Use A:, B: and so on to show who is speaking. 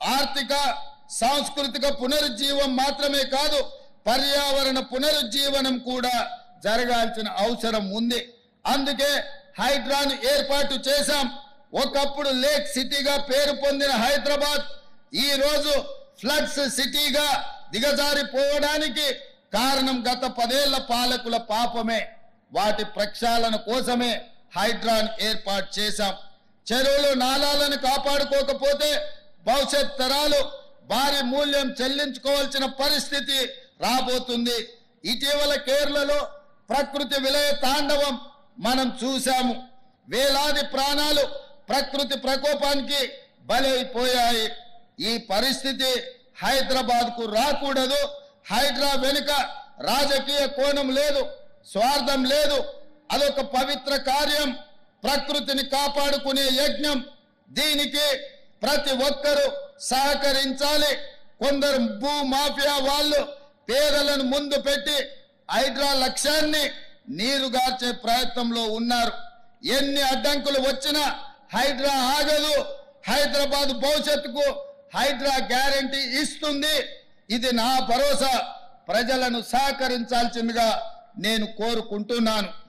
A: ఆర్థిక సాంస్కృతిక పునరుజ్జీవం మాత్రమే కాదు పర్యావరణ పునరుజ్జీవనం కూడా జరగాల్సిన అవసరం ఉంది అందుకే హైడ్రాను ఏర్పాటు చేశాం ఒకప్పుడు లేక్ సిటీగా పేరు పొందిన హైదరాబాద్ ఈ రోజు ఫ్లడ్స్ సిటీగా దిగజారిపోవడానికి కారణం గత పదేళ్ల పాలకుల పాపమే వాటి ప్రక్షాళన కోసమే హైడ్రాన్ ఏర్పాటు చేశాం చెరువులు నాలాలను కాపాడుకోకపోతే భవిష్యత్ తరాలు భారీ మూల్యం చెల్లించుకోవాల్సిన పరిస్థితి రాబోతుంది ఇటీవల కేరళలో ప్రకృతి విలయ తాండవం మనం చూశాము వేలాది ప్రాణాలు ప్రకృతి ప్రకోపానికి బలైపోయాయి ఈ పరిస్థితి హైదరాబాద్ కు రాకూడదు హైడ్రా వెనుక రాజకీయ కోణం లేదు స్వార్థం లేదు అదొక పవిత్ర కార్యం ప్రకృతిని కాపాడుకునే యజ్ఞం దీనికి ప్రతి ఒక్కరూ సహకరించాలి కొందరు భూ మాఫియా వాళ్ళు పేదలను ముందు పెట్టి హైడ్రా లక్ష్యాన్ని నీరుగార్చే ప్రయత్నంలో ఉన్నారు ఎన్ని అడ్డంకులు వచ్చినా హైడ్రా ఆగదు హైదరాబాద్ భవిష్యత్తుకు హైడ్రా గ్యారంటీ ఇస్తుంది ఇది నా భరోసా ప్రజలను సహకరించాల్సిందిగా నేను కోరుకుంటున్నాను